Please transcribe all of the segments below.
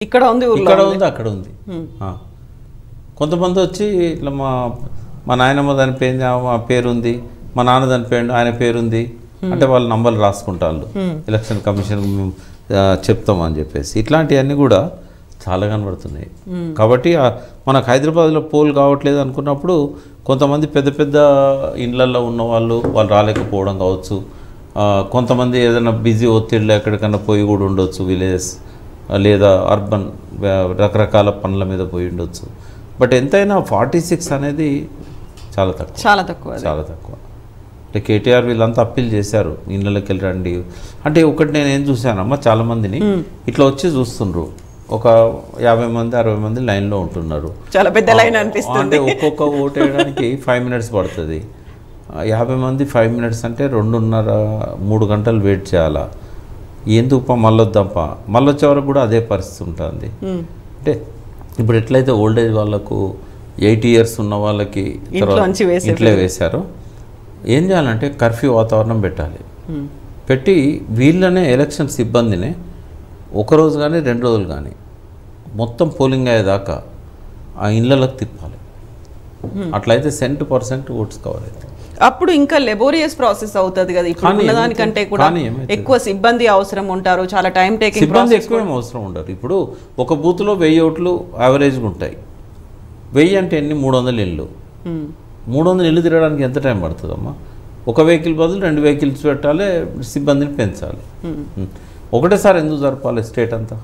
ఇక్కడ ఉంది ఊర్లో ఇక్కడ ఉంది అక్కడ ఉంది ఆ. కొంతమంది వచ్చి ఇట్లా మా మా నాయనమ్మ దాని పేరు మా పేరు ఉంది మా నాన్న దాని పేరు ఆయన పేరుంది అంటే వాళ్ళ నంబర్లు రాసుకుంటారు ఎలక్షన్ కమిషన్ చెప్తామని చెప్పేసి ఇట్లాంటివన్నీ కూడా చాలా కనబడుతున్నాయి కాబట్టి ఆ మనకు హైదరాబాద్లో పోల్ కావట్లేదు అనుకున్నప్పుడు కొంతమంది పెద్ద పెద్ద ఇండ్లల్లో ఉన్న వాళ్ళు వాళ్ళు రాలేకపోవడం కావచ్చు ఆ, కొంతమంది ఏదైనా బిజీ ఒత్తిడిలో ఎక్కడికన్నా పోయి కూడా ఉండొచ్చు విలేజెస్ లేదా అర్బన్ వా- రకరకాల పనుల మీద పోయి ఉండొచ్చు బట్ ఎంతైనా ఫార్టీ సిక్స్ అనేది చాలా తక్కువ చాలా తక్కువ అది. చాలా తక్కువ అంటే కేటీఆర్ వీళ్ళంతా అప్పీల్ చేశారు ఇళ్ళకి వెళ్ళి రండి అంటే ఒకటి నేను ఏం చూశానమ్మా చాలా మందిని ఇట్లా వచ్చి చూస్తుండ్రు ఒక యాభై మంది అరవై మంది లైన్లో ఉంటున్నారు చాలా పెద్ద లైన్ అనిపిస్తుంది అంటే ఒక్కొక్క ఓటు వేయడానికి ఫైవ్ మినిట్స్ పడుతుంది ఆ, యాభై మంది ఫైవ్ మినిట్స్ అంటే రెండున్నర మూడు గంటలు వెయిట్ చేయాలా ఎందుకు మళ్ళొద్దాంపా మళ్ళీ వచ్చే వరకు కూడా అదే పరిస్థితి ఉంటుంది అంటే ఇప్పుడు ఎట్లయితే ఓల్డ్ ఏజ్ వాళ్ళకు ఎయిటీ ఇయర్స్ ఉన్న వాళ్ళకి ఇంట్లోంచి వేసే ఇంట్లో వేశారో ఏం చేయాలంటే కర్ఫ్యూ వాతావరణం పెట్టాలి పెట్టి వీళ్ళనే ఎలక్షన్ సిబ్బందినే ఒక రోజు కానీ రెండు రోజులు కానీ మొత్తం పోలింగ్ అయ్యేదాకా ఆ ఇళ్ళకి తిప్పాలి అట్లయితే సెంట్ పర్సెంట్ ఓట్స్ కవర్ అవుతాయి అప్పుడు ఇంకా లెబోరియస్ ప్రాసెస్ అవుతుంది కదా ఇప్పుడు కానీ ఉన్నదానికంటే ఏమైతే- కూడా కానీ ఏమైతే- ఎక్కువ సిబ్బంది అవసరం ఉంటారు చాలా టైం టేకింగ్ సిబ్బంది ఎక్కువ ఏం అవసరం ఉండరు ఇప్పుడు ఒక బూత్లో వెయ్యి ఓట్లు యావరేజ్గా ఉంటాయి వెయ్యి అంటే ఎన్ని మూడు వందల ఇళ్ళు మూడు వందల ఇల్లు తిరగడానికి ఎంత టైం పడుతుందమ్మా ఒక వెహికల్ బదులు రెండు వెహికల్స్ పెట్టాలి సిబ్బందిని పెంచాలి ఉం. ఒకటేసారి ఎందుకు జరపాలి స్టేట్ అంతా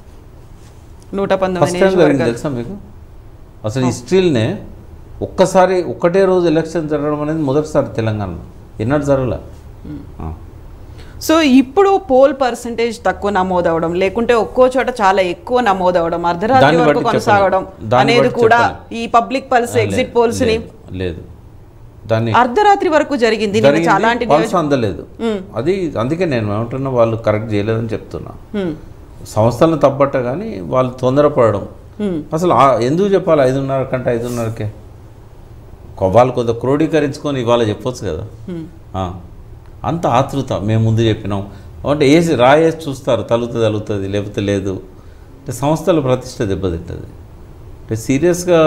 నూట ఫస్ట్ పంతొమ్మిది టైం జరిగింది నియోజకవర్గాలు తెలుసా మీకు అసలు హిస్టరీలోనే ఒక్కసారి ఒక్కటే రోజు ఎలక్షన్ జరగడం అనేది మొదటిసారి తెలంగాణలో ఎన్నడూ జరగలే ఆ. సో ఇప్పుడు పోల్ పర్సంటేజ్ తక్కువ నమోదవడం లేకుంటే ఒక్కో చోట చాలా ఎక్కువ నమోదవడం అర్ధరాత్రి దాన్ని వరకు బట్టి కొనసాగడం చెప్పలేం. దాన్ని అనేది బట్టి కూడా చెప్పలేం. ఈ పబ్లిక్ పల్స్ ఎగ్జిట్ లేదు, పోల్స్ ని లేదు, లేదు దాన్ని అర్ధరాత్రి వరకు జరిగింది నిన్న జరిగింది, చాలా అంటే పల్స్ అందలేదు అది అందుకే నేను ఏమంటున్నా వాళ్ళు కరెక్ట్ చేయలేదని చెప్తున్నా సంస్థలను తప్పట్ట కానీ వాళ్ళు తొందరపడడం అసలు ఆ- ఎందుకు చెప్పాలి ఐదున్నర కంటే ఐదున్నరకే కొ- వాళ్ళు కొంత క్రోడీకరించుకొని ఇవాళ చెప్పొచ్చు కదా ఆ. అంత ఆతృత మేము ముందు చెప్పినాం అంటే వేసి రాయేసి చూస్తారు తలుగుతుంది తలుగుతుంది లేకపోతే లేదు అంటే సంస్థల ప్రతిష్ట దెబ్బతింటుంది అంటే సీరియస్గా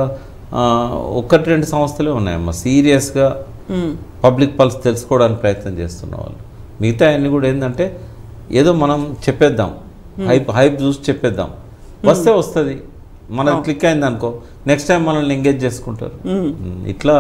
ఒక్కటి రెండు సంస్థలే ఉన్నాయమ్మా సీరియస్గా పబ్లిక్ పల్స్ తెలుసుకోవడానికి ప్రయత్నం చేస్తున్న వాళ్ళు మిగతా అన్ని కూడా ఏంటంటే ఏదో మనం చెప్పేద్దాం హైప్ హైప్ చూసి చెప్పేద్దాం వస్తే వస్తుంది మనది క్లిక్ అయింది అనుకో నెక్స్ట్ టైం మనల్ని ఎంగేజ్ చేసుకుంటారు ఉమ్, ఇట్లా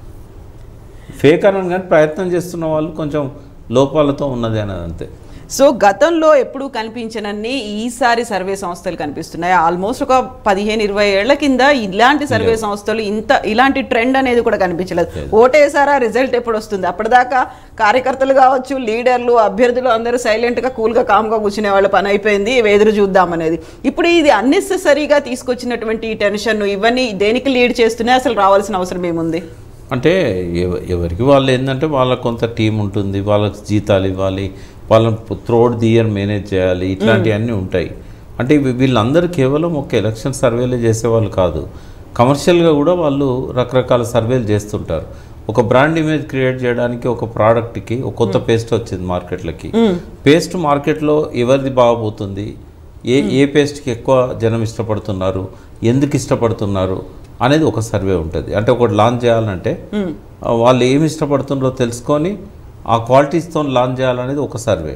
ఫేక్ అనని కానీ ప్రయత్నం చేస్తున్న వాళ్ళు కొంచెం లోపాలతో ఉన్నది అనేది అంతే సో గతంలో ఎప్పుడూ కనిపించనన్ని ఈసారి సర్వే సంస్థలు కనిపిస్తున్నాయి ఆల్మోస్ట్ ఒక పదిహేను ఇరవై ఏళ్ల కింద ఇలాంటి సర్వే సంస్థలు ఇంత ఇలాంటి ట్రెండ్ అనేది కూడా కనిపించలేదు ఓటేసారా రిజల్ట్ ఎప్పుడు వస్తుంది అప్పటిదాకా కార్యకర్తలు కావచ్చు లీడర్లు అభ్యర్థులు అందరూ సైలెంట్గా కూల్గా కామ్గా కూర్చునే వాళ్ళ పని అయిపోయింది ఎదురు చూద్దాం అనేది ఇప్పుడు ఇది అన్నెసెసరీగా తీసుకొచ్చినటువంటి ఈ టెన్షన్ ఇవన్నీ దేనికి లీడ్ చేస్తున్నాయి అసలు రావాల్సిన అవసరం ఏముంది అంటే ఎవ- ఎవరికి వాళ్ళు ఏంటంటే వాళ్ళకి కొంత టీం ఉంటుంది వాళ్ళకి జీతాలు ఇవ్వాలి వాళ్ళని త్రోడ్ ది ఇయర్ మేనేజ్ చేయాలి ఇట్లాంటివన్నీ ఉంటాయి అంటే వీ- వీళ్ళందరూ కేవలం ఒక ఎలక్షన్ సర్వేలే చేసేవాళ్ళు కాదు కమర్షియల్గా కూడా వాళ్ళు రకరకాల సర్వేలు చేస్తుంటారు ఒక బ్రాండ్ ఇమేజ్ క్రియేట్ చేయడానికి ఒక ప్రోడక్ట్కి ఒక కొత్త పేస్ట్ వచ్చింది మార్కెట్లకి పేస్ట్ మార్కెట్లో ఎవరిది బాగపోతుంది ఏ ఏ పేస్ట్కి ఎక్కువ జనం ఇష్టపడుతున్నారు ఎందుకు ఇష్టపడుతున్నారు అనేది ఒక సర్వే ఉంటుంది అంటే ఒకటి లాంచ్ చేయాలంటే ఆ, వాళ్ళు ఏమి ఇష్టపడుతున్నారో తెలుసుకొని ఆ క్వాలిటీస్తో లాంచ్ చేయాలనేది ఒక సర్వే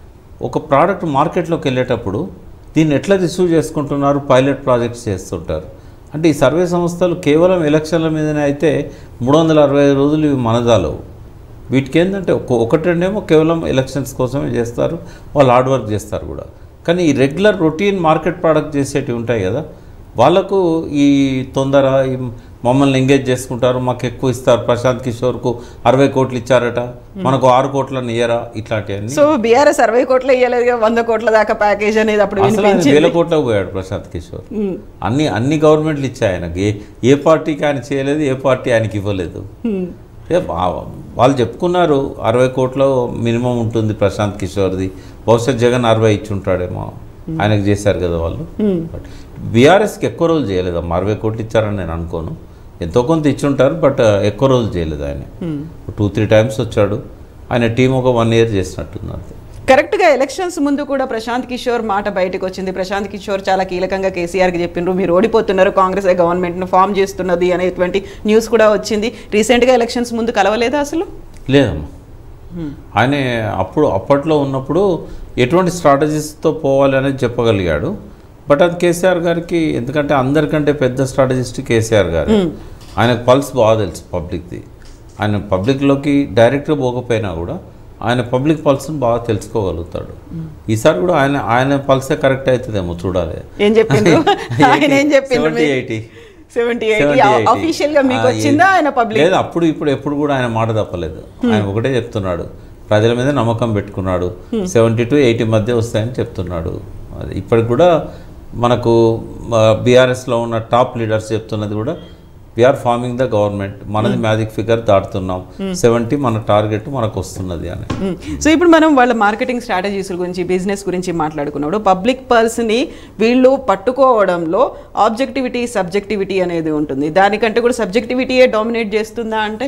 ఒక ప్రోడక్ట్ మార్కెట్లోకి వెళ్ళేటప్పుడు దీన్ని ఎట్లా రిసీవ్ చేసుకుంటున్నారు పైలట్ ప్రాజెక్ట్స్ చేస్తుంటారు అంటే ఈ సర్వే సంస్థలు కేవలం ఎలక్షన్ల మీదనే అయితే మూడు వందల అరవై ఐదు రోజులు ఇవి మనదాలవు వీటికి ఏంటంటే ఒక ఒకటి రెండేమో కేవలం ఎలక్షన్స్ కోసమే చేస్తారు వాళ్ళు హార్డ్ వర్క్ చేస్తారు కూడా కానీ ఈ రెగ్యులర్ రొటీన్ మార్కెట్ ప్రోడక్ట్ చేసేటివి ఉంటాయి కదా వాళ్ళకు ఈ తొందర ఈ మమ్మల్ని ఎంగేజ్ చేసుకుంటారు మాకు ఎక్కువ ఇస్తారు ప్రశాంత్ కిషోర్కు అరవై కోట్లు ఇచ్చారట మనకు ఆరు కోట్లను ఇయ్యరా ఇట్లాంటివన్నీ సో బీఆర్ఎస్ అరవై కోట్లు ఇవ్వలేదు వంద కోట్ల దాకా ప్యాకేజ్ అనేది అప్పుడు అసలు ఆయన వినిపించింది వేల కోట్లకు పోయాడు ప్రశాంత్ కిషోర్ అన్ని అన్ని గవర్నమెంట్లు ఇచ్చాయి ఆయనకి ఏ ఏ పార్టీకి ఆయన చేయలేదు ఏ పార్టీ ఆయనకి ఇవ్వలేదు ఏ బా- వాళ్ళు చెప్పుకున్నారు అరవై కోట్ల మినిమం ఉంటుంది ప్రశాంత్ కిషోర్ది బహుశా జగన్ అరవై ఇచ్చి ఉంటాడేమో ఆయనకు చేశారు కదా వాళ్ళు బట్ బీఆర్ఎస్కి ఎక్కువ రోజులు చేయలేదమ్మా అరవై కోట్లు ఇచ్చారని నేను అనుకోను ఎంతో కొంత ఇచ్చి ఉంటారు బట్ ఎక్కువ రోజులు చేయలేదు ఆయన టూ త్రీ టైమ్స్ వచ్చాడు ఆయన టీం ఒక వన్ ఇయర్ చేసినట్టుంది అంతే కరెక్ట్గా ఎలక్షన్స్ ముందు కూడా ప్రశాంత్ కిషోర్ మాట బయటకు వచ్చింది ప్రశాంత్ కిషోర్ చాలా కీలకంగా కేసీఆర్కి చెప్పిండ్రు మీరు ఓడిపోతున్నారు కాంగ్రెస్ గవర్నమెంట్ను ఫామ్ చేస్తున్నది అనేటువంటి న్యూస్ కూడా వచ్చింది రీసెంట్గా ఎలక్షన్స్ ముందు కలవలేదా అసలు లేదమ్మా ఆయన అప్పుడు అప్పట్లో ఉన్నప్పుడు ఎటువంటి స్ట్రాటజీస్తో పోవాలి అనేది చెప్పగలిగాడు బట్ అది కేసీఆర్ గారికి ఎందుకంటే అందరికంటే పెద్ద స్ట్రాటజిస్ట్ కేసీఆర్ గారు ఆయనకు పల్స్ బాగా తెలుసు పబ్లిక్ది ఆయన పబ్లిక్లోకి డైరెక్ట్గా పోకపోయినా కూడా ఆయన పబ్లిక్ పల్స్ని బాగా తెలుసుకోగలుగుతాడు ఈసారి కూడా ఆయన ఆయన పల్సే కరెక్ట్ అవుతుందేమో చూడాలి ఏం చెప్పిండ్రు ఆయన ఏం చెప్పిండ్రు seventy eighty seventy eighty official గా మీకు వచ్చిందా ఆయన పబ్లిక్ లేదు అప్పుడు ఇప్పుడు ఎప్పుడు కూడా ఆయన మాట తప్పలేదు ఆయన ఒకటే చెప్తున్నాడు ప్రజల మీద నమ్మకం పెట్టుకున్నాడు సెవెంటీ టు ఎయిటీ మధ్య వస్తాయని చెప్తున్నాడు అది ఇప్పటికి కూడా మనకు బీఆర్ఎస్లో ఉన్న టాప్ లీడర్స్ చెప్తున్నది కూడా వీఆర్ ఫార్మింగ్ ద గవర్నమెంట్ మనది మ్యాజిక్ ఫిగర్ దాటుతున్నాం సెవెంటీ మన టార్గెట్ మనకు వస్తున్నది అని సో ఇప్పుడు మనం వాళ్ళ మార్కెటింగ్ స్ట్రాటజీస్ గురించి బిజినెస్ గురించి మాట్లాడుకున్నప్పుడు పబ్లిక్ పర్స్ని వీళ్ళు పట్టుకోవడంలో ఆబ్జెక్టివిటీ సబ్జెక్టివిటీ అనేది ఉంటుంది దానికంటే కూడా సబ్జెక్టివిటీయే డామినేట్ చేస్తుందా అంటే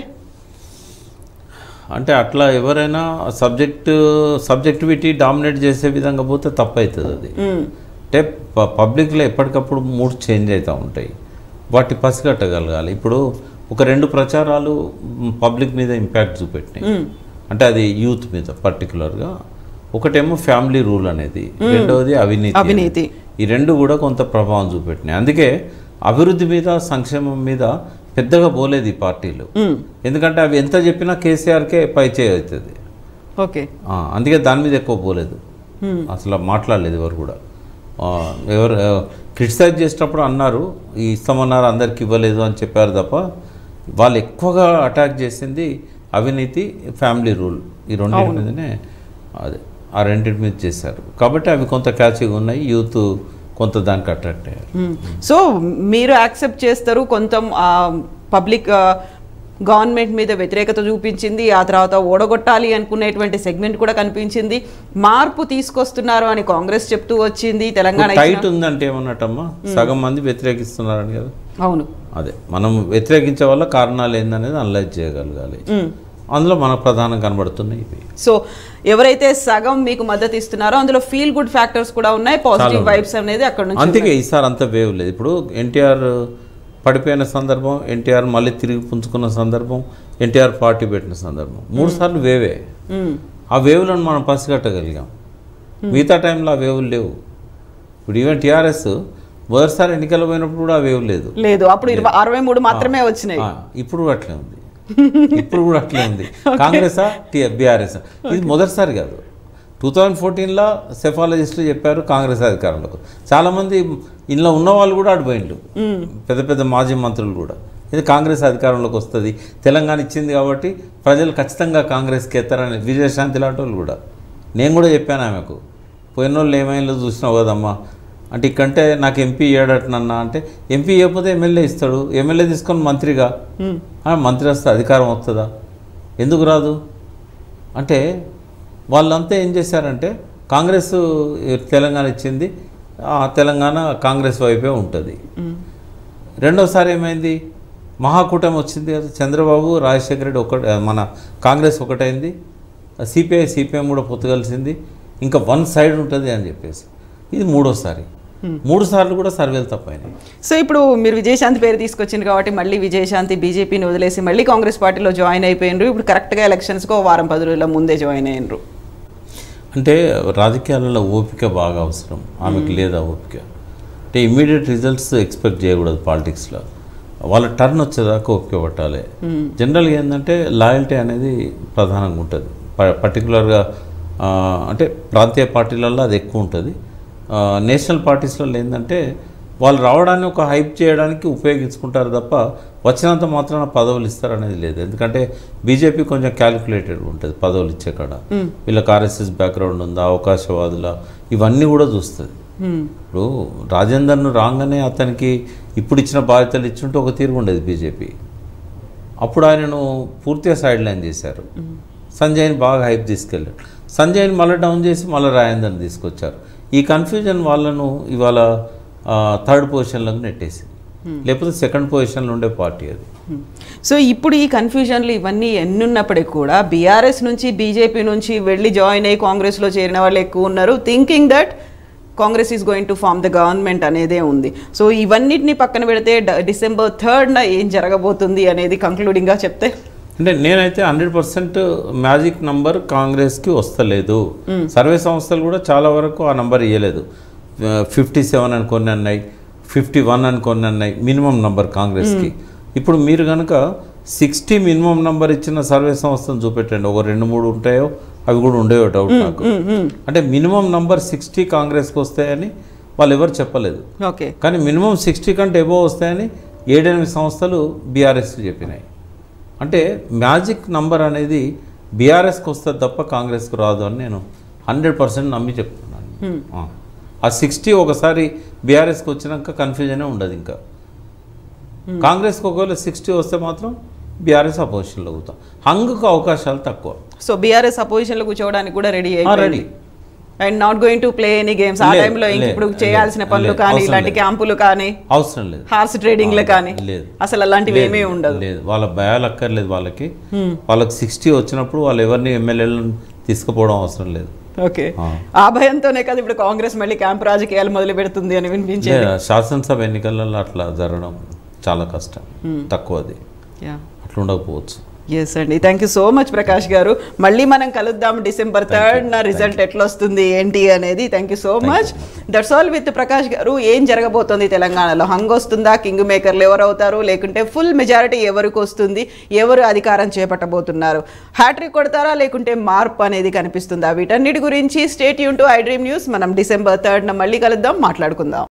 అంటే అట్లా ఎవరైనా సబ్జెక్ట్ సబ్జెక్టివిటీ డామినేట్ చేసే విధంగా పోతే తప్పు అవుతుంది అది అంటే ప- పబ్లిక్లో ఎప్పటికప్పుడు మూడ్ చేంజ్ అవుతూ ఉంటాయి వాటి పసిగట్టగలగాలి ఇప్పుడు ఒక రెండు ప్రచారాలు మ్, పబ్లిక్ మీద ఇంపాక్ట్ చూపెట్టినాయి అంటే అది యూత్ మీద పర్టికులర్గా ఒకటేమో ఫ్యామిలీ రూల్ అనేది రెండవది అవినీతి అవినీతి. అనేది. ఈ రెండు కూడా కొంత ప్రభావం చూపెట్టినాయి అందుకే అభివృద్ధి మీద సంక్షేమం మీద పెద్దగా పోలేదు ఈ పార్టీలు ఎందుకంటే అవి ఎంత చెప్పినా కేసీఆర్కే పై చేయవుతుంది ఓకే అందుకే దాని మీద ఎక్కువ పోలేదు అసలు మాట్లాడలేదు ఎవరు కూడా ఆ, ఎవరు క్రిటిసైజ్ చేసేటప్పుడు అన్నారు ఈ ఇస్తామన్నారు అందరికి ఇవ్వలేదు అని చెప్పారు తప్ప వాళ్ళు ఎక్కువగా అటాక్ చేసింది అవినీతి ఫ్యామిలీ రూల్ ఈ రెండింటి మీదనే అదే ఆ రెండింటి మీద చేశారు కాబట్టి అవి కొంత క్యాచ్గా ఉన్నాయి యూత్ కొంత దానికి అట్రాక్ట్ అయ్యారు సో మీరు యాక్సెప్ట్ చేస్తారు కొంత పబ్లిక్ గవర్నమెంట్ మీద వ్యతిరేకత చూపించింది ఆ తర్వాత ఓడగొట్టాలి అనుకునేటువంటి సెగ్మెంట్ కూడా కనిపించింది మార్పు తీసుకొస్తున్నారు అని కాంగ్రెస్ చెప్తూ వచ్చింది తెలంగాణ ఇచ్చిన- టైట్ ఉందంటే ఏమన్నట్టమ్మా సగం మంది వ్యతిరేకిస్తున్నారని కదా అవును అదే మనం వ్యతిరేకించే వల్ల కారణాలు ఏందనేది అనలైజ్ చేయగలగాలి అందులో మనకు ప్రధానం కనబడుతున్నాయి ఇవి సో ఎవరైతే సగం మీకు మద్దతు ఇస్తున్నారో అందులో ఫీల్ గుడ్ ఫ్యాక్టర్స్ కూడా ఉన్నాయి పాజిటివ్ వైబ్స్ అనేది అక్కడ నుంచి అందుకే ఈసారి అంత వేవ్ లేదు ఇప్పుడు ఎన్టీఆర్ పడిపోయిన సందర్భం ఎన్టీఆర్ మళ్ళీ తిరిగి పుంజుకున్న సందర్భం ఎన్టీఆర్ పార్టీ పెట్టిన సందర్భం మూడు సార్లు వేవే మ్మ్. ఆ వేవులను మనం పసిగట్టగలిగాం మిగతా టైంలో ఆ వేవులు లేవు ఇప్పుడు ఈవెన్ టీఆర్ఎస్ మొదటిసారి ఎన్నికలు పోయినప్పుడు కూడా ఆ వేవ్ లేదు లేదు అప్పుడు ఇరవై అరవై మూడు మాత్రమే వచ్చినాయి ఆ, ఇప్పుడు కూడా అట్లే ఉంది ఇప్పుడు కూడా అట్లే ఉంది కాంగ్రెసా బీఆర్ఎస్ ఇది మొదటిసారి కాదు టూ థౌజండ్ ఫోర్టీన్లో సెఫాలజిస్టులు చెప్పారు కాంగ్రెస్ అధికారంలోకి చాలామంది ఇంట్లో ఉన్న వాళ్ళు కూడా అడిపోయిండు పెద్ద పెద్ద మాజీ మంత్రులు కూడా ఇది కాంగ్రెస్ అధికారంలోకి వస్తుంది తెలంగాణ ఇచ్చింది కాబట్టి ప్రజలు ఖచ్చితంగా కాంగ్రెస్కి ఎత్తారని విజయశాంతి లాంటి వాళ్ళు కూడా నేను కూడా చెప్పాను ఆమెకు పోయిన వాళ్ళు ఏమైనా చూసినావు కదమ్మా అంటే ఇక్కంటే నాకు ఎంపీ ఇయ్యాడటనన్నా అంటే ఎంపీ ఇవ్వకపోతే ఎమ్మెల్యే ఇస్తాడు ఎమ్మెల్యే తీసుకొని మంత్రిగా ఆ, మంత్రి వస్తే అధికారం వస్తుందా ఎందుకు రాదు అంటే వాళ్ళంతా ఏం చేశారంటే కాంగ్రెస్ తెలంగాణ ఇచ్చింది ఆ తెలంగాణ కాంగ్రెస్ వైపే ఉంటుంది రెండోసారి ఏమైంది మహాకూటమి వచ్చింది కదా చంద్రబాబు రాజశేఖర రెడ్డి ఒకటి మన కాంగ్రెస్ ఒకటైంది సిపిఐ సిపిఎం కూడా పొత్తు కలిసింది ఇంకా వన్ సైడ్ ఉంటుంది అని చెప్పేసి ఇది మూడోసారి మూడు సార్లు కూడా సర్వేలు తప్పైనాయి సో ఇప్పుడు మీరు విజయశాంతి పేరు తీసుకొచ్చింది కాబట్టి మళ్ళీ విజయశాంతి బీజేపీని వదిలేసి మళ్ళీ కాంగ్రెస్ పార్టీలో జాయిన్ అయిపోయినరు ఇప్పుడు కరెక్ట్గా ఎలక్షన్స్కి ఓ వారం పది రోజుల ముందే జాయిన్ అయినరు అంటే రాజకీయాలలో ఓపిక బాగా అవసరం ఆమెకు లేదా ఓపిక అంటే ఇమ్మీడియట్ రిజల్ట్స్ ఎక్స్పెక్ట్ చేయకూడదు పాలిటిక్స్లో వాళ్ళ టర్న్ వచ్చేదాకా ఓపిక పట్టాలి జనరల్గా ఏంటంటే లాయల్టీ అనేది ప్రధానంగా ఉంటుంది ప- పర్టికులర్గా ఆ, అంటే ప్రాంతీయ పార్టీలలో అది ఎక్కువ ఉంటుంది ఆ, నేషనల్ పార్టీస్లలో ఏంటంటే వాళ్ళు రావడాన్ని ఒక హైప్ చేయడానికి ఉపయోగించుకుంటారు తప్ప వచ్చినంత మాత్రాన పదవులు ఇస్తారనేది లేదు ఎందుకంటే బీజేపీ కొంచెం క్యాలిక్యులేటెడ్ ఉంటుంది పదవులు ఇచ్చే కాడ వీళ్ళకి ఆర్ఎస్ఎస్ బ్యాక్గ్రౌండ్ ఉందా అవకాశవాదుల ఇవన్నీ కూడా చూస్తుంది ఇప్పుడు రాజేందర్ను రాగానే అతనికి ఇప్పుడు ఇచ్చిన బాధ్యతలు ఇచ్చుంటే ఒక తీరు ఉండేది బీజేపీ అప్పుడు ఆయనను పూర్తిగా సైడ్ లైన్ చేశారు సంజయ్ని బాగా హైప్ తీసుకెళ్ళారు సంజయ్ని మళ్ళీ డౌన్ చేసి మళ్ళీ రాజేందర్ని తీసుకొచ్చారు ఈ కన్ఫ్యూజన్ వాళ్ళను ఇవాళ థర్డ్ పొజిషన్లోకి నెట్టేసింది లేకపోతే సెకండ్ పొజిషన్లో ఉండే పార్టీ అది సో ఇప్పుడు ఈ కన్ఫ్యూజన్లు ఇవన్నీ ఎన్నున్నప్పటికీ కూడా బీఆర్ఎస్ నుంచి బీజేపీ నుంచి వెళ్ళి జాయిన్ అయ్యి కాంగ్రెస్లో చేరిన వాళ్ళు ఎక్కువ ఉన్నారు thinking that Congress is going to form the government అనేదే ఉంది సో ఇవన్నిటిని పక్కన పెడితే డ- డిసెంబర్ థర్డ్న ఏం జరగబోతుంది అనేది కంక్లూడింగ్గా చెప్తే అంటే నేనైతే హండ్రెడ్ పర్సెంట్ మ్యాజిక్ నంబర్ కాంగ్రెస్కి వస్తలేదు సర్వే సంస్థలు కూడా చాలా వరకు ఆ నంబర్ ఇవ్వలేదు ఫిఫ్టీ సెవెన్ అని కొన్ని అన్నాయి ఫిఫ్టీ వన్ అని కొన్ని అన్నాయి మినిమం నంబర్ కాంగ్రెస్కి ఇప్పుడు మీరు కనుక సిక్స్టీ మినిమం నంబర్ ఇచ్చిన సర్వే సంస్థను చూపెట్టండి ఒక రెండు మూడు ఉంటాయో అవి కూడా ఉండేవో డౌట్ నాకు అంటే మినిమం నంబర్ సిక్స్టీ కాంగ్రెస్కి వస్తాయని వాళ్ళు ఎవరు చెప్పలేదు ఓకే కానీ మినిమం సిక్స్టీ కంటే ఎబో వస్తాయని ఏడెనిమిది సంస్థలు బీఆర్ఎస్కి చెప్పినాయి అంటే మ్యాజిక్ నంబర్ అనేది బీఆర్ఎస్కి వస్తుంది తప్ప కాంగ్రెస్కి రాదు అని నేను హండ్రెడ్ పర్సెంట్ నమ్మి చెప్తున్నాను ఆ. ఆ సిక్స్టీ ఒకసారి బీఆర్ఎస్కి వచ్చినాక కన్ఫ్యూజనే ఉండదు ఇంకా కాంగ్రెస్కి ఒకవేళ సిక్స్టీ వస్తే మాత్రం బీఆర్ఎస్ అపోజిషన్లో అవుతాం హంగుకు అవకాశాలు తక్కువ సో బీఆర్ఎస్ అపోజిషన్లో కూర్చోవడానికి కూడా రెడీ రెడీ అయిపోయింది and not going to play any games ఆ లేదు, టైంలో ఇంక లేదు, ఇప్పుడు లేదు, చేయాల్సిన పనులు లేదు, కానీ అవసరం ఇలాంటి లేదు. క్యాంపులు కానీ అవసరం లేదు హార్స్ ట్రేడింగ్లు కానీ లేదు. అసలు అలాంటివి లేదు, ఏమీ ఉండదు లేదు వాళ్ళ భయాలు అక్కర్లేదు వాళ్ళకి వాళ్ళకి సిక్స్టీ వచ్చినప్పుడు వాళ్ళు ఎవరిని ఎమ్మెల్యేలను తీసుకుపోవడం అవసరం లేదు ఓకే ఆ. ఆ భయంతోనే కదా ఇప్పుడు కాంగ్రెస్ మళ్ళీ క్యాంప్ రాజకీయాలు మొదలు పెడుతుంది అని వినిపించేది లేదు, శాసనసభ ఎన్నికలలో అట్లా జరగడం చాలా కష్టం తక్కువ అది అట్లా ఉండకపోవచ్చు ఎస్ అండి thank you so much Prakash garu మళ్ళీ మనం కలుద్దాం డిసెంబర్ థర్డ్ నా రిజల్ట్ ఎట్లా వస్తుంది ఏంటి అనేది thank you so much that's all with Prakash garu ఏం జరగబోతోంది తెలంగాణలో హంగ్ వస్తుందా కింగ్ మేకర్లు ఎవరు అవుతారు లేకుంటే ఫుల్ మెజారిటీ ఎవరికి వస్తుంది ఎవరు అధికారం చేపట్టబోతున్నారు హ్యాట్రిక్ కొడతారా లేకుంటే మార్పు అనేది కనిపిస్తుందా వీటన్నిటి గురించి స్టేట్ యూన్ టు ఐ డ్రీమ్ న్యూస్ మనం డిసెంబర్ థర్డ్న మళ్ళీ కలుద్దాం మాట్లాడుకుందాం